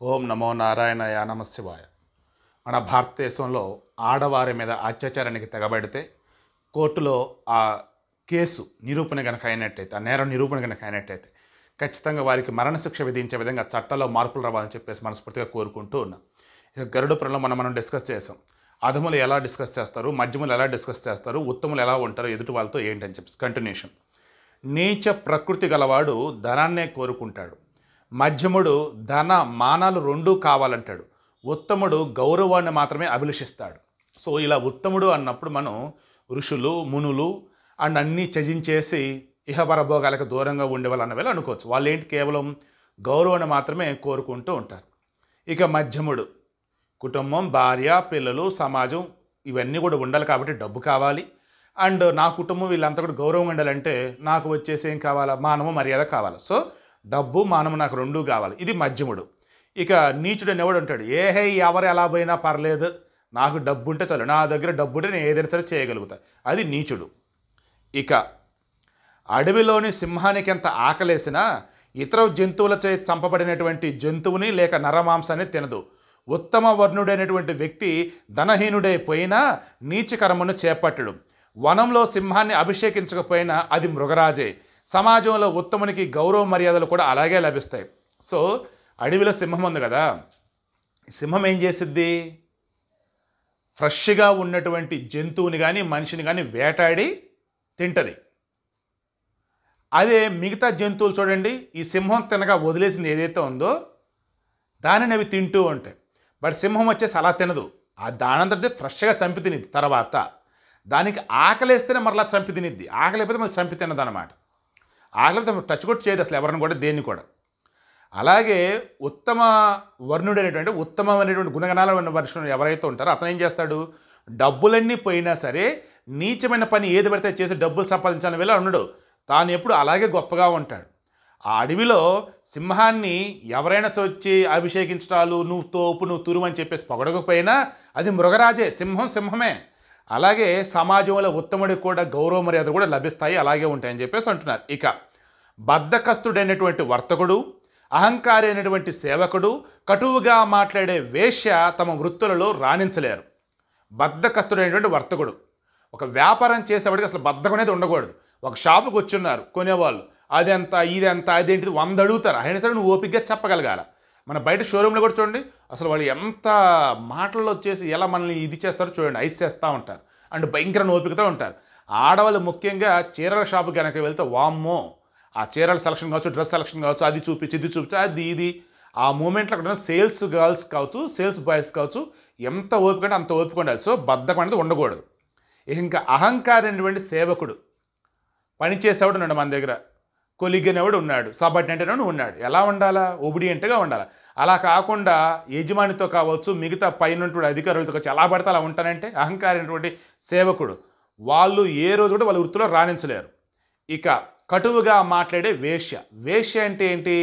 ఓం నమో నారాయణయ నమశివాయ మన భారతదేశంలో ఆడవారి మీద అత్యాచారానికి తెగబడితే కోర్టులో ఆ కేసు నిరూపణ కనుక అయినట్టయితే ఆ నేరం నిరూపణ కనుక అయినట్టయితే ఖచ్చితంగా వారికి మరణశిక్ష విధించే విధంగా చట్టాల్లో మార్పులు రావాలని చెప్పేసి మనస్ఫూర్తిగా కోరుకుంటూ ఉన్నాం ఇక గరుడపురంలో మనం మనం డిస్కస్ చేసాం అధములు ఎలా డిస్కస్ చేస్తారు మధ్యములు ఎలా డిస్కస్ చేస్తారు ఉత్తములు ఎలా ఉంటారు ఎదుటి వాళ్ళతో ఏంటని చెప్పేసి కంటిన్యూషన్ నీచ ప్రకృతి గలవాడు ధనాన్నే కోరుకుంటాడు మధ్యముడు ధన మానాలు రెండూ కావాలంటాడు ఉత్తముడు గౌరవాన్ని మాత్రమే అభిలషిస్తాడు సో ఇలా ఉత్తముడు అన్నప్పుడు మనం ఋషులు మునులు అండ్ అన్నీ త్యజించేసి ఇహపరభోగాలకు దూరంగా ఉండేవాళ్ళు అన్న వేళ అనుకోవచ్చు వాళ్ళు ఏంటి కేవలం గౌరవాన్ని మాత్రమే కోరుకుంటూ ఉంటారు ఇక మధ్యముడు కుటుంబం భార్య పిల్లలు సమాజం ఇవన్నీ కూడా ఉండాలి కాబట్టి డబ్బు కావాలి అండ్ నా కుటుంబం వీళ్ళంతా కూడా గౌరవం ఉండాలంటే నాకు వచ్చేసి ఏం కావాలా మానవ మర్యాద కావాలి సో డబ్బు మానవ నాకు రెండూ కావాలి ఇది మధ్యముడు ఇక నీచుడు అనేవాడు ఉంటాడు ఏ హే ఎవరు ఎలా పోయినా పర్లేదు నాకు డబ్బు ఉంటే చాలు నా దగ్గర డబ్బు ఉంటే నేను ఏదైనా సరే చేయగలుగుతా అది నీచుడు ఇక అడవిలోని సింహానికి ఎంత ఆకలేసినా ఇతర జంతువులచే చంపబడినటువంటి జంతువుని లేక నరమాంసాన్ని తినదు ఉత్తమ వర్ణుడైనటువంటి వ్యక్తి ధనహీనుడై పోయినా నీచకర్మను చేపట్టడు వనంలో సింహాన్ని అభిషేకించకపోయినా అది మృగరాజే సమాజంలో ఉత్తమునికి గౌరవ మర్యాదలు కూడా అలాగే లభిస్తాయి సో అడవిలో సింహం ఉంది కదా ఈ సింహం ఏం చేసిద్ది ఫ్రెష్గా ఉన్నటువంటి జంతువుని కానీ మనిషిని కానీ వేటాడి తింటది అదే మిగతా జంతువులు చూడండి ఈ సింహం తినగా వదిలేసింది ఏదైతే ఉందో దానిని అవి తింటూ ఉంటాయి బట్ సింహం వచ్చేసి అలా తినదు ఆ దానంతటి ఫ్రెష్గా చంపి తినిద్ది తర్వాత దానికి ఆకలేస్తేనే మరలా చంపి తినిద్ది ఆకలిపోతే మళ్ళీ చంపి తినదు అనమాట ఆకలిపోతే టచ్ కొట్టి చేయదు అసలు ఎవరిని కూడా దేన్ని కూడా అలాగే ఉత్తమ వర్ణుడైనటువంటి ఉత్తమమైనటువంటి గుణగణాలు ఉన్న వర్షం ఎవరైతే ఉంటారో అతను ఏం చేస్తాడు డబ్బులన్నీ పోయినా సరే నీచమైన పని ఏది పడితే చేసి డబ్బులు సంపాదించాలని వెళ్ళి ఉండడు తాను ఎప్పుడు అలాగే గొప్పగా ఉంటాడు ఆ అడవిలో సింహాన్ని ఎవరైనా వచ్చి అభిషేకించడాలు నువ్వు తోపు నువ్వు తురుము అని చెప్పేసి పొగడకపోయినా అది మృగరాజే సింహం సింహమే అలాగే సమాజంలో ఉత్తముడికి కూడా గౌరవ మర్యాద కూడా లభిస్తాయి అలాగే ఉంటాయని చెప్పేసి అంటున్నారు ఇక బద్ధకస్తుడైనటువంటి వర్తకుడు అహంకారి అయినటువంటి సేవకుడు కటువుగా మాట్లాడే వేశ్య తమ వృత్తులలో రాణించలేరు బద్ధకస్తుడైనటువంటి వర్తకుడు ఒక వ్యాపారం చేసేవాడికి అసలు బద్ధకం అనేది ఉండకూడదు ఒక షాపుకి వచ్చున్నారు కొనేవాళ్ళు అదెంత ఇదెంత అదేంటిది వంద అడుగుతారు అయినా సరే నువ్వు ఓపికగా చెప్పగలగాల మన బయట షోరూంలో కూడా చూడండి అసలు వాళ్ళు ఎంత మాటల్లో వచ్చేసి ఎలా మనల్ని ఇది చేస్తారో చూడండి ఐస్ చేస్తూ ఉంటారు అండ్ భయంకర ఓపికతో ఉంటారు ఆడవాళ్ళు ముఖ్యంగా చీరల షాపు కనుక వెళ్తే వామ్మో ఆ చీరల సెలక్షన్ కావచ్చు డ్రెస్ సెలక్షన్ కావచ్చు అది చూపించి ఇది చూపించి అది ఇది ఆ మూమెంట్లో అక్కడ సేల్స్ గర్ల్స్ కావచ్చు సేల్స్ బాయ్స్ కావచ్చు ఎంత ఓపిక అంటే అంత ఓపిక ఉండాలి సో బద్ధకం అనేది ఉండకూడదు ఇంకా అహంకారి అనేటువంటి సేవకుడు పని చేసేవాడు ఉన్నాడు మన దగ్గర కొలిగినవాడు ఉన్నాడు సబార్డినేట్ అనేవాడు ఉన్నాడు ఎలా ఉండాలా ఒబిడియంట్గా ఉండాలి అలా కాకుండా యజమానితో కావచ్చు మిగతా పైన అధికారులతో కావచ్చు ఎలా పడితే అలా ఉంటానంటే అహంకారైనటువంటి సేవకుడు వాళ్ళు ఏ రోజు కూడా వాళ్ళ వృత్తిలో రాణించలేరు ఇక కటువుగా మాట్లాడే వేశ్య వేశ్య అంటే ఏంటి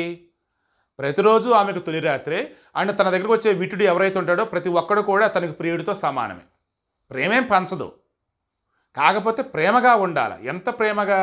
ప్రతిరోజు ఆమెకు తొలి రాత్రే అండ్ తన దగ్గరకు వచ్చే విటుడు ఎవరైతే ఉంటాడో ప్రతి ఒక్కడు కూడా తనకి ప్రియుడితో సమానమే ప్రేమేం పంచదు కాకపోతే ప్రేమగా ఉండాలి ఎంత ప్రేమగా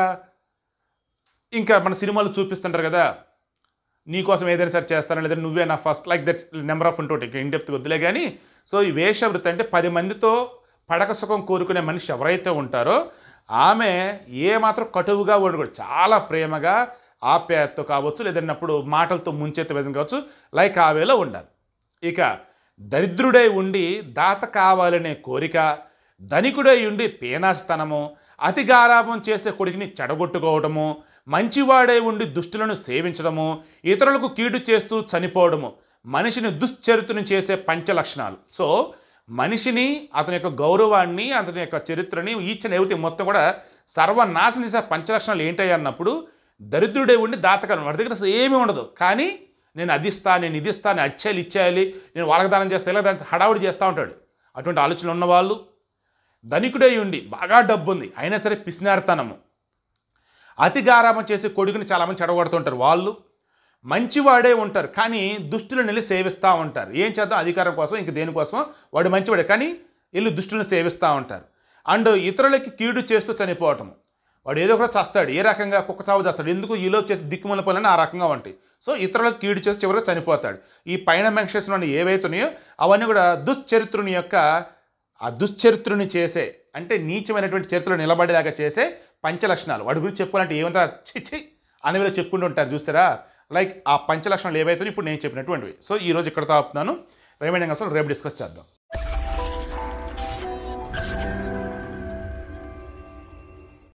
ఇంకా మన సినిమాలు చూపిస్తుంటారు కదా నీకోసం ఏదైనా సరే చేస్తాను లేదా నువ్వే నా first like that number of ఉంటుంటే ఇంకా ఇండెప్త్ వద్దులే కానీ సో ఈ వేషవృత్తి అంటే పది మందితో పడక సుఖం కోరుకునే మనిషి ఎవరైతే ఉంటారో ఆమె ఏ మాత్రం కటువుగా ఉండకూడదు చాలా ప్రేమగా ఆప్యాయతతో కావచ్చు లేదన్నప్పుడు మాటలతో ముంచెత్తే విధంగా కావచ్చు లైక్ ఆ వేలో ఉండాలి ఇక దరిద్రుడై ఉండి దాత కావాలనే కోరిక ధనికుడై ఉండి పేనాస్తనము అతి గారాభం చేసే కొడుకుని చెడగొట్టుకోవడము మంచివాడై ఉండి దుష్టులను సేవించడము ఇతరులకు కీడు చేస్తూ చనిపోవడము మనిషిని దుశ్చరిత్రను చేసే పంచలక్షణాలు సో మనిషిని అతని యొక్క గౌరవాన్ని అతని యొక్క చరిత్రని ఈచ్ అండ్ ఎవ్రీథింగ్ మొత్తం కూడా సర్వనాశనం చేసే పంచలక్షణాలు ఏంటాయి అన్నప్పుడు దరిద్రుడే ఉండి దాతకాలం వాడి దగ్గర అసలు ఏమీ ఉండదు కానీ నేను అది ఇస్తా నేను ఇది ఇస్తా నేను అచ్చేయాలి ఇచ్చేయాలి నేను వాళ్ళకి దానం చేస్తా ఇలా దాని హడావుడి చేస్తూ ఉంటాడు అటువంటి ఆలోచనలు ఉన్నవాళ్ళు ధనికుడై ఉండి బాగా డబ్బు ఉంది అయినా సరే పిసినారితనము అతి గారామం చేసి కొడుకుని చాలామంది చెడగొడుతుంటారు వాళ్ళు మంచివాడే ఉంటారు కానీ దుష్టులను వెళ్ళి సేవిస్తూ ఉంటారు ఏం చేద్దాం అధికారం కోసం ఇంక దేనికోసం వాడు మంచివాడే కానీ వెళ్ళి దుష్టులను సేవిస్తూ ఉంటారు అండ్ ఇతరులకి కీడు చేస్తూ చనిపోవటం వాడు ఏదో ఒకటి చేస్తాడు ఏ రకంగా కుక్క చావు చేస్తాడు ఎందుకు ఈలో చేసి దిక్కుమల పనులని ఆ రకంగా ఉంటాయి సో ఇతరులకు కీడు చేసి చివరిగా చనిపోతాడు ఈ పైన మెన్షన్స్ ఏవైతున్నాయో అవన్నీ కూడా దుశ్చరిత్రుని యొక్క ఆ దుశ్చరిత్రుని చేసే అంటే నీచమైనటువంటి చరిత్రలో నిలబడేలాగా చేసే పంచలక్షణాలు వాడి గురించి చెప్పుకోవాలంటే ఏమంతా చిచ్చి అని వీళ్ళు చెప్పుకుంటూ ఉంటారు చూస్తారా లైక్ ఆ పంచలక్షణాలు ఏవైతే ఇప్పుడు నేను చెప్పినటువంటివి సో ఈ రోజు ఇక్కడతో ఆపుతున్నాను రిమైనింగ్ అసలు రేపు డిస్కస్ చేద్దాం